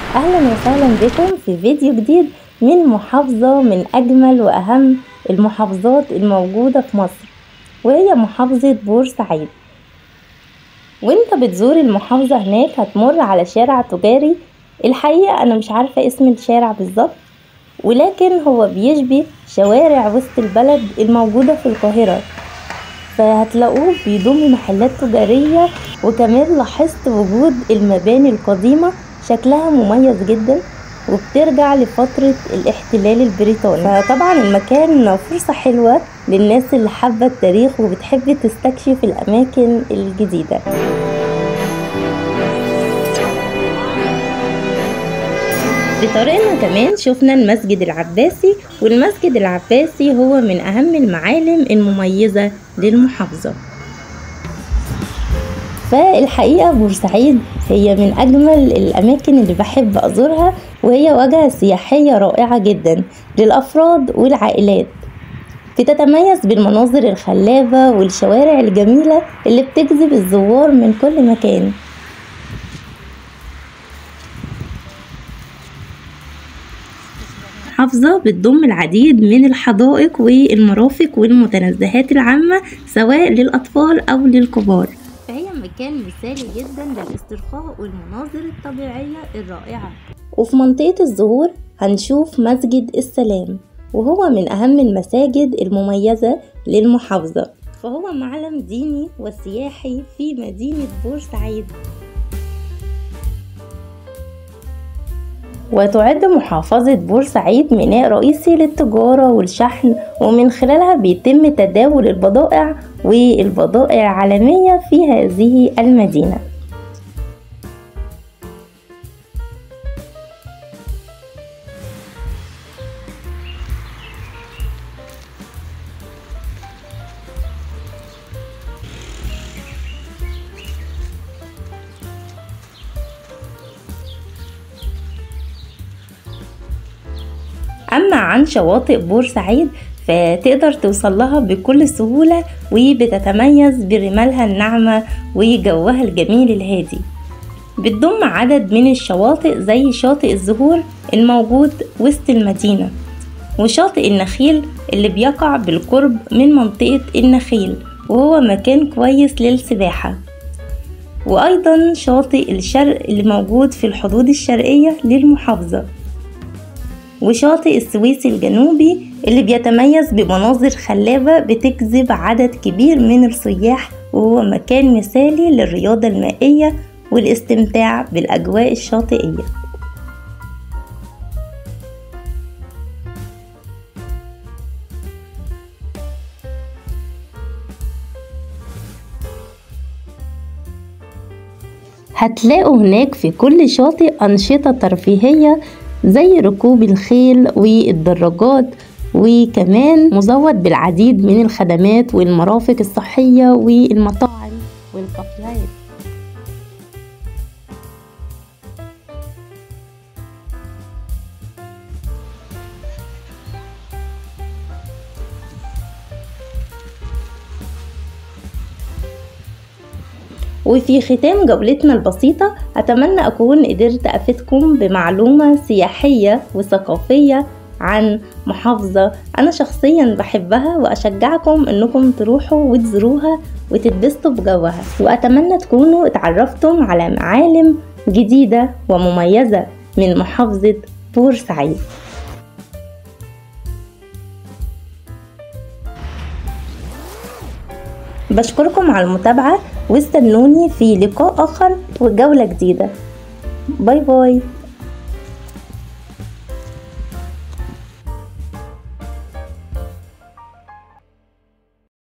اهلا وسهلا بكم في فيديو جديد من محافظة من اجمل واهم المحافظات الموجودة في مصر وهي محافظة بورسعيد وانت بتزور المحافظة هناك هتمر على شارع تجاري الحقيقة انا مش عارفة اسم الشارع بالظبط ولكن هو بيشبه شوارع وسط البلد الموجودة في القاهرة فهتلاقوه بيضم محلات تجارية وكمان لاحظت وجود المباني القديمة شكلها مميز جدا وبترجع لفترة الاحتلال البريطاني فطبعا المكان فرصة حلوة للناس اللي حابة التاريخ وبتحب تستكشف الأماكن الجديدة في طريقنا كمان شفنا المسجد العباسي والمسجد العباسي هو من أهم المعالم المميزة للمحافظة فالحقيقة بورسعيد هي من أجمل الأماكن اللي بحب أزورها وهي وجهة سياحية رائعة جدا للأفراد والعائلات بتتميز بالمناظر الخلابة والشوارع الجميلة اللي بتجذب الزوار من كل مكان محافظة بتضم العديد من الحدائق والمرافق والمتنزهات العامة سواء للأطفال أو للكبار فهي مكان مثالي جدا للاسترخاء والمناظر الطبيعية الرائعة وفي منطقة الزهور هنشوف مسجد السلام وهو من أهم المساجد المميزة للمحافظة فهو معلم ديني وسياحي في مدينة بورسعيد وتعد محافظة بورسعيد ميناء رئيسي للتجارة والشحن ومن خلالها بيتم تداول البضائع والبضائع العالمية في هذه المدينة أما عن شواطئ بورسعيد فتقدر توصل لها بكل سهولة وبتتميز برمالها الناعمة وجوها الجميل الهادي بتضم عدد من الشواطئ زي شاطئ الزهور الموجود وسط المدينة وشاطئ النخيل اللي بيقع بالقرب من منطقة النخيل وهو مكان كويس للسباحة وأيضا شاطئ الشرق اللي موجود في الحدود الشرقية للمحافظة وشاطئ السويس الجنوبي اللي بيتميز بمناظر خلابة بتجذب عدد كبير من السياح وهو مكان مثالي للرياضة المائية والاستمتاع بالأجواء الشاطئية هتلاقوا هناك في كل شاطئ أنشطة ترفيهية زي ركوب الخيل والدراجات وكمان مزود بالعديد من الخدمات والمرافق الصحية والمطاعم والكافيهات وفي ختام جولتنا البسيطة أتمنى أكون قدرت أفيدكم بمعلومة سياحية وثقافية عن محافظة أنا شخصيا بحبها وأشجعكم أنكم تروحوا وتزوروها وتتبسطوا بجوها وأتمنى تكونوا اتعرفتم على معالم جديدة ومميزة من محافظة بورسعيد بشكركم على المتابعة واستنوني في لقاء آخر وجولة جديدة باي باي